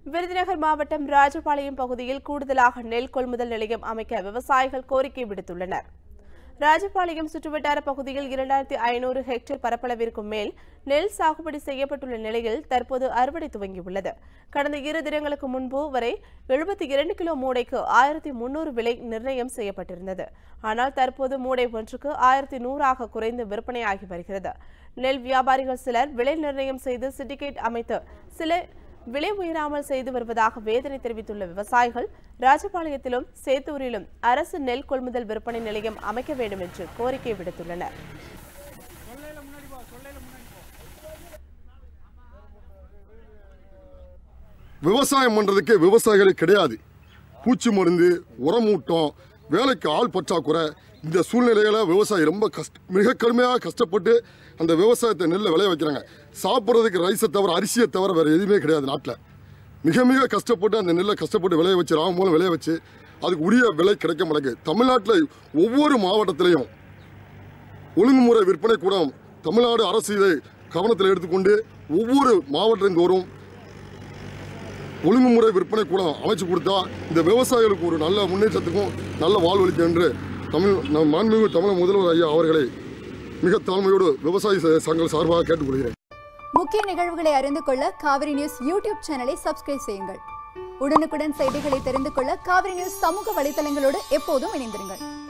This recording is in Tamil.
விருதுநகர் மாவட்டம் ராஜபாளையம் பகுதியில் கூடுதலாக நெல் கொள்முதல் நிலையம் அமைக்க விவசாயிகள் கோரிக்கை விடுத்துள்ளனர் ராஜபாளையம் சுற்றுவட்டார பகுதியில் இரண்டாயிரத்தி ஐநூறு ஹெக்டேர் பரப்பளவிற்கும் மேல் நெல் சாகுபடி செய்யப்பட்டுள்ள நிலையில் தற்போது அறுவடை துவங்கியுள்ளது கடந்த இரு தினங்களுக்கு முன்பு வரை எழுபத்தி இரண்டு கிலோ மூடைக்கு ஆயிரத்தி முன்னூறு விலை நிர்ணயம் செய்யப்பட்டிருந்தது ஆனால் தற்போது மூடை ஒன்றுக்கு ஆயிரத்தி நூறாக குறைந்து விற்பனையாகி வருகிறது நெல் வியாபாரிகள் சிலர் விலை நிர்ணயம் செய்து சிண்டிகேட் அமைத்து சில விலை உயராமல் செய்து வருவதாக வேதனை தெரிவித்துள்ள விவசாயிகள் ராஜபாளையத்திலும் சேத்தூரிலும் அரசு நெல் கொள்முதல் விற்பனை நிலையம் அமைக்க வேண்டும் என்று கோரிக்கை விடுத்துள்ளனர் விவசாயம் பண்ணுறதுக்கு விவசாயிகளே கிடையாது பூச்சி மருந்து உரமூட்டம் வேலைக்கு ஆள் பற்றாக்குறை இந்த சூழ்நிலையில விவசாயி ரொம்ப கஷ்ட மிக கடுமையாக கஷ்டப்பட்டு அந்த விவசாயத்தை நெல்லை விளைய வைக்கிறாங்க சாப்பிட்றதுக்கு ரைஸை தவிர அரிசியை தவிர வேறு எதுவுமே கிடையாது நாட்டில் மிக மிக கஷ்டப்பட்டு அந்த நெல்லை கஷ்டப்பட்டு விளைய வச்சு ராம மூலம் விளைய வச்சு அதுக்கு உரிய விலை கிடைக்க மாட்டேங்குது தமிழ்நாட்டில் ஒவ்வொரு மாவட்டத்திலையும் ஒழுங்குமுறை விற்பனை கூடம் தமிழ்நாடு அரசு இதை கவனத்தில் எடுத்துக்கொண்டு ஒவ்வொரு மாவட்டந்தோறும் ஒழுங்குமுறை விற்பனை கூடம் அமைச்சு கொடுத்தா இந்த விவசாயிகளுக்கு ஒரு நல்ல முன்னேற்றத்துக்கும் நல்ல வாழ்வளிக்கும் என்று தமிழ் நம் மாண்புமிகு தமிழக முதல்வர் ஐயா அவர்களை மிக தாழ்மையோடு விவசாய ச- சங்க சார்பாக கேட்டுக்கொள்கிறேன் முக்கிய நிகழ்வுகளை அறிந்து கொள்ள காவிரி நியூஸ் யூடியூப் சேனலை சப்ஸ்கிரைப் செய்யுங்கள் உடனுக்குடன் செய்திகளை தெரிந்து கொள்ள காவிரி நியூஸ் சமூக வலைதளங்களோடு எப்போதும் இணைந்திருங்கள்